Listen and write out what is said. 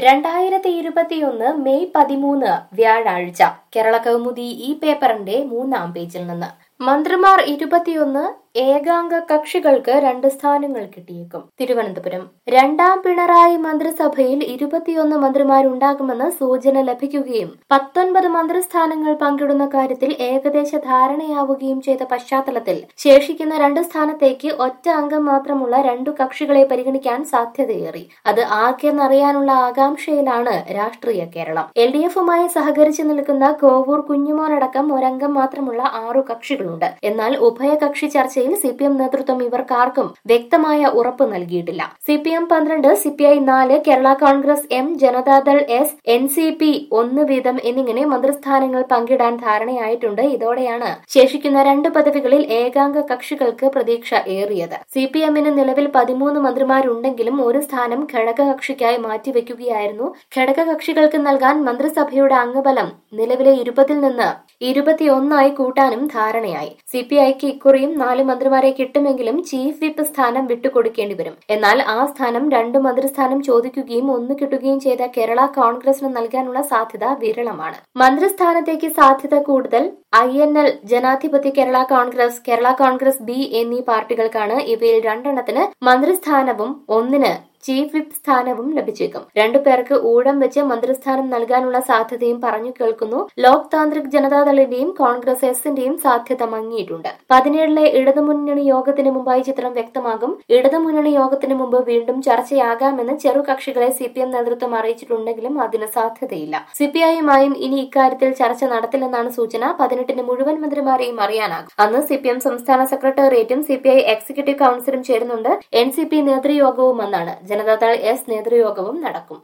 രണ്ടായിരത്തി ഇരുപത്തിയൊന്ന് മെയ് പതിമൂന്ന് വ്യാഴാഴ്ച കേരള കൗമുദി ഈ പേപ്പറിന്റെ മൂന്നാം പേജിൽ നിന്ന് മന്ത്രിമാർ ഇരുപത്തിയൊന്ന് ഏകാംഗ കക്ഷികൾക്ക് രണ്ട് സ്ഥാനങ്ങൾ കിട്ടിയേക്കും തിരുവനന്തപുരം രണ്ടാം പിണറായി മന്ത്രിസഭയിൽ ഇരുപത്തിയൊന്ന് മന്ത്രിമാരുണ്ടാകുമെന്ന് സൂചന ലഭിക്കുകയും പത്തൊൻപത് മന്ത്രിസ്ഥാനങ്ങൾ പങ്കിടുന്ന കാര്യത്തിൽ ഏകദേശ ധാരണയാവുകയും ചെയ്ത പശ്ചാത്തലത്തിൽ ശേഷിക്കുന്ന രണ്ട് സ്ഥാനത്തേക്ക് ഒറ്റ അംഗം മാത്രമുള്ള രണ്ടു കക്ഷികളെ പരിഗണിക്കാൻ സാധ്യതയേറി അത് ആർക്കെന്നറിയാനുള്ള ആകാംക്ഷയിലാണ് രാഷ്ട്രീയ കേരളം എൽ ഡി എഫുമായി സഹകരിച്ചു നിൽക്കുന്ന കോവൂർ കുഞ്ഞുമോനടക്കം ഒരംഗം മാത്രമുള്ള ആറു കക്ഷികളുണ്ട് എന്നാൽ ഉഭയകക്ഷി ചർച്ചയിൽ സി പി എം നേതൃത്വം ഇവർക്കാർക്കും വ്യക്തമായ ഉറപ്പ് നൽകിയിട്ടില്ല സി പി എം പന്ത്രണ്ട് സി പി ഐ നാല് Kerala Congress M Janata Dal S N C P ഒന്ന് വീതം എന്നിങ്ങനെ മന്ത്രിസ്ഥാനങ്ങൾ പങ്കിടാൻ ധാരണയായിട്ടുണ്ട് ഇതോടെയാണ് ശേഷിക്കുന്ന രണ്ട് പദവികളിൽ ഏകാംഗ കക്ഷികൾക്ക് പ്രതീക്ഷ ഏറിയത് സി പി എമ്മിന് നിലവിൽ പതിമൂന്ന് മന്ത്രിമാരുണ്ടെങ്കിലും ഒരു സ്ഥാനം ഘടകകക്ഷിക്കായി മാറ്റിവെക്കുകയായിരുന്നു ഘടകകക്ഷികൾക്ക് നൽകാൻ മന്ത്രിസഭയുടെ അംഗബലം നിലവിലെ ഇരുപതിൽ നിന്ന് ഇരുപത്തിയൊന്നായി കൂട്ടാനും ധാരണയായി സി പി ഐക്ക് ഇക്കുറിയും നാല് മന്ത്രിമാരെ കിട്ടുമെങ്കിലും ചീഫ് വിപ്പ് സ്ഥാനം വിട്ടുകൊടുക്കേണ്ടി വരും എന്നാൽ ആ സ്ഥാനം രണ്ട് മന്ത്രിസ്ഥാനം ചോദിക്കുകയും ഒന്ന് കിട്ടുകയും ചെയ്ത കേരള കോൺഗ്രസിന് നൽകാനുള്ള സാധ്യത വിരളമാണ് മന്ത്രിസ്ഥാനത്തേക്ക് സാധ്യത കൂടുതൽ I N L Janadhipathya Kerala Congress Kerala Congress B എന്നീ പാർട്ടികൾക്കാണ് ഇവയിൽ രണ്ടെണ്ണത്തിന് മന്ത്രിസ്ഥാനവും ഒന്നിന് ചീഫ് വിപ്പ് സ്ഥാനവും ലഭിച്ചേക്കും രണ്ടു പേർക്ക് ഊഴം വെച്ച് മന്ത്രിസ്ഥാനം നൽകാനുള്ള സാധ്യതയും പറഞ്ഞു കേൾക്കുന്നു ലോക് താന്ത്രിക് ജനതാദളിന്റെയും കോൺഗ്രസ് എസിന്റെയും സാധ്യത മങ്ങിയിട്ടുണ്ട് പതിനേഴിലെ ഇടതുമുന്നണി യോഗത്തിന് മുമ്പായി ചിത്രം വ്യക്തമാകും ഇടതുമുന്നണി യോഗത്തിന് മുമ്പ് വീണ്ടും ചർച്ചയാകാമെന്ന് ചെറു കക്ഷികളെ സി പി എം നേതൃത്വം അറിയിച്ചിട്ടുണ്ടെങ്കിലും അതിന് സാധ്യതയില്ല സി പി ഐയുമായും ഇനി ഇക്കാര്യത്തിൽ ചർച്ച നടത്തില്ലെന്നാണ് സൂചന പതിനെട്ടിന് മുഴുവൻ മന്ത്രിമാരെയും അറിയാനാകും അന്ന് സി പി എം സംസ്ഥാന സെക്രട്ടേറിയറ്റും സി പി ഐ എക്സിക്യൂട്ടീവ് കൌൺസിലും ചേരുന്നുണ്ട് എൻ സി പി നേതൃയോഗവും അന്നാണ് ജനതാദൾ എസ് നേതൃയോഗവും നടക്കും